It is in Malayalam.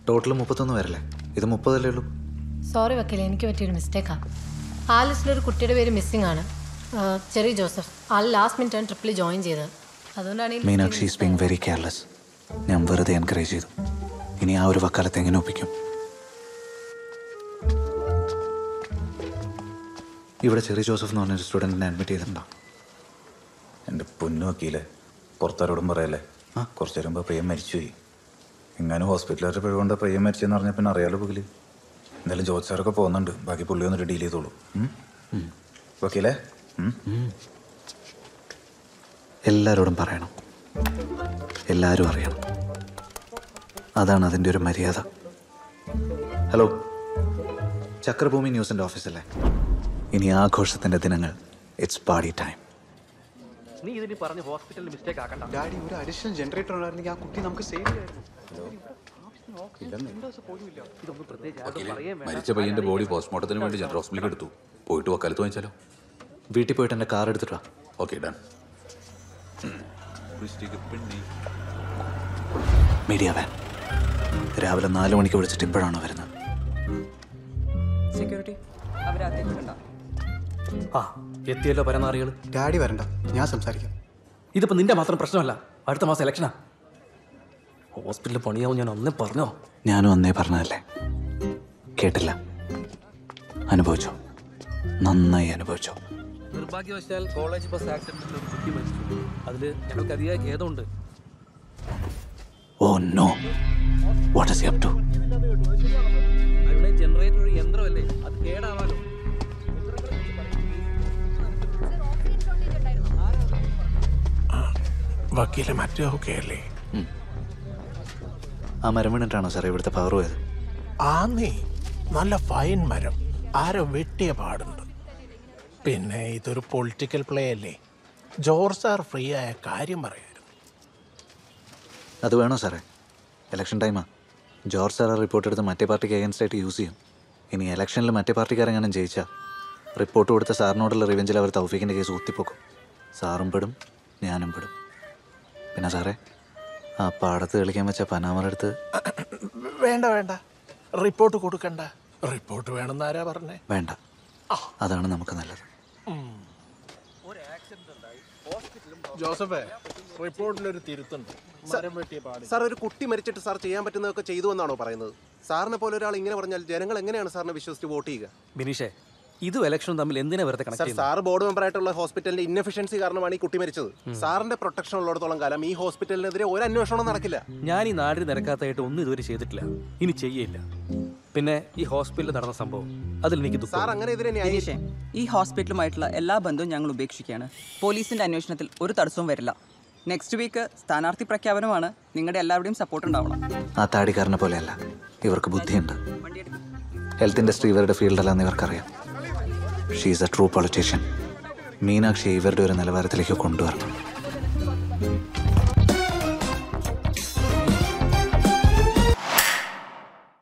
ടോട്ടൽ മുപ്പത്തൊന്ന് പേരല്ലേ ഇത് മുപ്പതല്ലേ ഉള്ളൂ സോറി വക്കീലെ എനിക്ക് പറ്റിയൊരു മിസ്റ്റേക്കാ ആ ലിസ്റ്റിലൊരു കുട്ടിയുടെ പേര് മിസ്സിംഗ് ആണ് ആ, ചെറി ജോസഫ് ആൾ ലാസ്റ്റ് മിനിറ്റാണ് ട്രിപ്പിൽ ജോയിൻ ചെയ്തത് അതുകൊണ്ടാണ് ഈ list Meenakshi is being very careless ഞാൻ വെറുതെ എൻകറേജ് ചെയ്തു ഇനി ആ ഒരു വക്കാലത്ത് എങ്ങനെ ഒപ്പിക്കും ഇവിടെ ചെറിയ ജോസഫ് എന്ന് പറഞ്ഞൊരു സ്റ്റുഡൻറ്റിനെ അഡ്മിറ്റ് ചെയ്തിട്ടുണ്ടോ എൻ്റെ പൊന്നു വക്കീലെ പുറത്താരോടും പറയല്ലേ ആ കുറച്ച് നേരം മുമ്പ് പയ്യൻ മരിച്ചുപോയി എങ്ങാനും ഹോസ്പിറ്റലായിട്ട് പിഴവുകൊണ്ട് പയ്യൻ മരിച്ചെന്ന് പറഞ്ഞാൽ പിന്നെ അറിയാലോ പുകില് എന്തായാലും ജോർജ് സാറൊക്കെ പോകുന്നുണ്ട് ബാക്കി പുള്ളി വന്നിട്ട് ഡീൽ ചെയ്തോളൂ ഉം? വക്കീലേ ഉം? എല്ലാവരോടും പറയണം എല്ലാവരും അറിയണം അതാണ് അതിൻ്റെ ഒരു മര്യാദ ഹലോ ചക്രഭൂമി ന്യൂസിൻ്റെ ഓഫീസല്ലേ ഇനി ആഘോഷത്തിൻ്റെ ദിനങ്ങൾ ഇറ്റ്സ് പാർട്ടി ടൈം നീ ഇതിന് പറഞ്ഞ് ഹോസ്പിറ്റലിൽ മിസ്റ്റേക്ക് ആക്കണ്ട ഡാഡി ഒരു അഡീഷണൽ ജനറേറ്റർ ഉണ്ടായിരുന്നെങ്കിൽ ആ കുട്ടി നമുക്ക് സേവ് ചെയ്യായിരുന്നു ഇതൊന്നും പ്രത്യേകിച്ച് ആരോടും പറയാൻ വേണ്ട മരിച്ച പയ്യന്റെ ബോഡി പോസ്റ്റ്മോർട്ടത്തിന് വേണ്ടി ജനറൽ ഹോസ്പിറ്റലിൽ എടുത്തു പോയിട്ട് വക്കാലത്ത് വാങ്ങിച്ചാലോ വീട്ടിൽ പോയിട്ട് എൻ്റെ കാർ എടുത്തിട്ട് വാ ഓക്കെ ഡൺ മീഡിയ വാൻ രാവിലെ നാല് മണിക്ക് വിളിച്ചിട്ട് ഇപ്പോഴാണോ വരുന്നത് സെക്യൂരിറ്റി അവരകത്തേക്ക് കണ്ട ആ എത്തിയല്ലോ പരനാറികൾ ഡാഡി വരണ്ട ഞാൻ സംസാരിക്കാം ഇതിപ്പോ നിന്റെ മാത്രം പ്രശ്നമല്ല അടുത്ത മാസം ഇലക്ഷനാ ഹോസ്പിറ്റലിൽ പണിയാവും ഞാൻ ഒന്നേ പറഞ്ഞോ ഞാനും അന്നേ പറഞ്ഞതല്ലേ കേട്ടില്ല അനുഭവിച്ചോ നന്നായി അനുഭവിച്ചോ നിർഭാഗ്യവശാൽ കോളേജ് ബസ് ആക്സിഡന്റിൽ ഒരു കുട്ടി മരിച്ചു അതിൽ ഞങ്ങൾക്ക് അതിയായ ഖേദമുണ്ട് oh no what is up to അതിനുള്ള ജനറേറ്റർ ഒരു യന്ത്രമല്ലേ അത് കേടാവാലോ വക്കീല് മറ്റേ ഓക്കെ അല്ലേ ആ മരം വീണിട്ടാണോ സാറേ ഇവിടുത്തെ പവർ പോയത് ആന്നേ നല്ല ഫൈൻ മരം ആരോ വെട്ടിയ പാടുണ്ട് പിന്നെ ഇതൊരു പൊളിറ്റിക്കൽ പ്ലേ അല്ലേ ജോർജ് സാർ ഫ്രീ ആയ കാര്യം പറയായിരുന്നു അത് വേണോ സാറേ ഇലക്ഷൻ ടൈമാ ജോർജ് സാറ് റിപ്പോർട്ട് എടുത്ത് മറ്റേ പാർട്ടിക്ക് അഗൻസ്റ്റ് ആയിട്ട് യൂസ് ചെയ്യും ഇനി ഇലക്ഷനിൽ മറ്റേ പാർട്ടിക്കാരെങ്ങാനും ജയിച്ചാൽ റിപ്പോർട്ട് കൊടുത്ത സാറിനോടുള്ള റിവെഞ്ചിൽ അവർ തൗഫീഖിൻ്റെ കേസ് ഊത്തിപ്പോക്കും സാറും പെടും ഞാനും പെടും പിന്നെ സാറേ ആ പാടത്ത് കളിക്കാൻ വെച്ച പനാമറടുത്ത് വേണ്ട വേണ്ട റിപ്പോർട്ട് കൊടുക്കണ്ട റിപ്പോർട്ട് വേണമെന്ന് ആരാ പറഞ്ഞേ വേണ്ട അതാണ് നമുക്ക് നല്ലത് ജോസഫേ റിപ്പോർട്ടിലൊരു തിരുത്തുണ്ട് മരം വെട്ടിയ പാട് സാർ ഒരു കുട്ടി മരിച്ചിട്ട് സാർ ചെയ്യാൻ പറ്റുന്നതൊക്കെ ചെയ്തു എന്നാണോ പറയുന്നത് സാറിനെ പോലെ ഒരാൾ ഇങ്ങനെ പറഞ്ഞാൽ ജനങ്ങൾ എങ്ങനെയാണ് സാറിനെ വിശ്വസിച്ച് വോട്ട് ചെയ്യുക ബിനീഷേ ഇതും ഇലക്ഷനും തമ്മിൽ എന്തിനാ വെറുതെ കണക്ട് സാർ ചെയ്യുന്നത് സാർ ബോർഡ് മെമ്പർ ആയിട്ടുള്ള ഹോസ്പിറ്റലിന്റെ ഇൻഎഫിഷ്യൻസി കാരണമാണ് ഈ കുട്ടി മരിച്ചത് സാറിന്റെ പ്രൊട്ടക്ഷൻ ഉള്ളിടത്തോളം കാലം ഈ ഹോസ്പിറ്റലിനെതിരെ ഒരു അന്വേഷണവും നടക്കില്ല ഞാൻ ഈ നാടിന് നിരക്കാത്തതായിട്ട് ഒന്നും ഇതുവരെ ചെയ്തിട്ടില്ല ഇനി ചെയ്യില്ല പിന്നെ ഈ ഹോസ്പിറ്റലിൽ നടന്ന സംഭവം അതിൽ എനിക്ക് സാർ ദുഃഖം അങ്ങനെ ഇതിനെ ന്യായീ ദിനേശേ ഈ ഹോസ്പിറ്റലുമായിട്ടുള്ള എല്ലാ ബന്ധവും ഞങ്ങൾ ഉപേക്ഷിക്കുകയാണ് പോലീസിന്റെ അന്വേഷണത്തിൽ ഒരു തടസ്സവും വരില്ല നെക്സ്റ്റ് വീക്ക് സ്ഥാനാർത്ഥി പ്രഖ്യാപനമാണ് നിങ്ങളുടെ എല്ലാവരുടെയും സപ്പോർട്ട് ഉണ്ടാവണം ആ താടിക്കാരനെ പോലെയല്ല ഇവർക്ക് ബുദ്ധിയുണ്ട് ഹെൽത്ത് ഇൻഡസ്ട്രി ഇവരുടെ ഫീൽഡല്ലെന്ന് ഇവർക്കറിയാം she's a true politician Meenakshi ഇവരുടെ ഒരു നിലവാരത്തിലേക്ക് കൊണ്ടുവരണം